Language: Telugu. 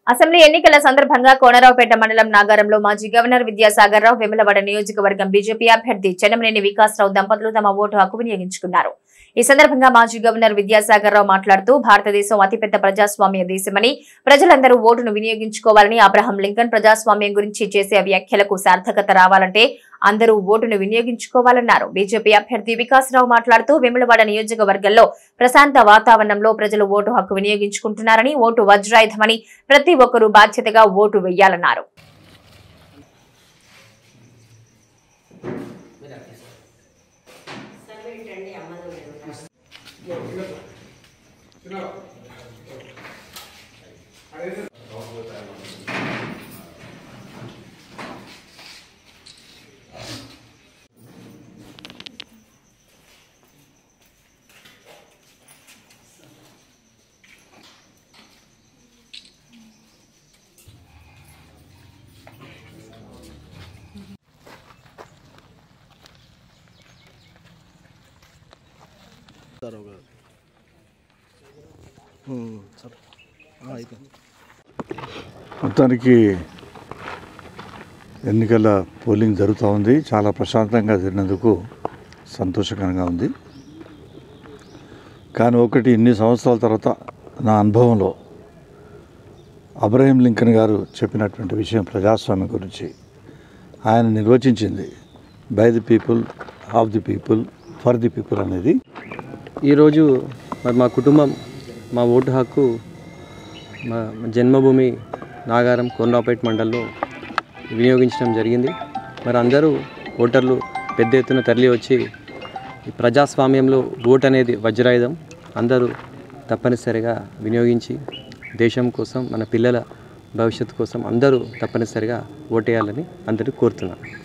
అసెంబ్లీ ఎన్నికల సందర్భంగా కోనరావుపేట మండలం నాగారంలో మాజీ గవర్నర్ విద్యాసాగర్ రావు వెములవాడ నియోజకవర్గం బీజేపీ అభ్యర్థి చెన్నమనేని వికాసరావు దంపతులు తమ ఓటు హక్కు వినియోగించుకున్నారు ఈ సందర్భంగా మాజీ గవర్నర్ విద్యాసాగర్ రావు మాట్లాడుతూ భారతదేశం అతిపెద్ద ప్రజాస్వామ్య దేశమని ప్రజలందరూ ఓటును వినియోగించుకోవాలని అబ్రహం లింకన్ ప్రజాస్వామ్యం గురించి చేసే వ్యాఖ్యలకు సార్థకత రావాలంటే అందరూ ఓటును వినియోగించుకోవాలన్నారు బీజేపీ అభ్యర్థి వికాసరావు మాట్లాడుతూ వెములవాడ నియోజకవర్గంలో ప్రశాంత వాతావరణంలో ప్రజలు ఓటు హక్కు వినియోగించుకుంటున్నారని ఓటు వజ్రాయుధమని ప్రతి ఒక్కరూ బాధ్యతగా ఓటు వేయాలన్నారు రావు గారు ఉమ్, సరే ఆ, అయిపోయింది మొత్తానికి ఎన్నికల పోలింగ్ జరుగుతూ ఉంది చాలా ప్రశాంతంగా జరిగినందుకు సంతోషకరంగా ఉంది కానీ ఒకటి ఇన్ని సంవత్సరాల తర్వాత నా అనుభవంలో అబ్రహీం లింకన్ గారు చెప్పినటువంటి విషయం ప్రజాస్వామ్యం గురించి ఆయన నిర్వచించింది by the people of the people for the people అనేది ఈరోజు మరి మా కుటుంబం మా ఓటు హక్కు మా జన్మభూమి నాగారం కోనరావుపేట మండలంలో వినియోగించడం జరిగింది మరి అందరూ ఓటర్లు పెద్ద ఎత్తున తరలి వచ్చి ఈ ప్రజాస్వామ్యంలో ఓటు అనేది వజ్రాయుధం అందరూ తప్పనిసరిగా వినియోగించి దేశం కోసం మన పిల్లల భవిష్యత్తు కోసం అందరూ తప్పనిసరిగా ఓటేయాలని అందరూ కోరుతున్నాను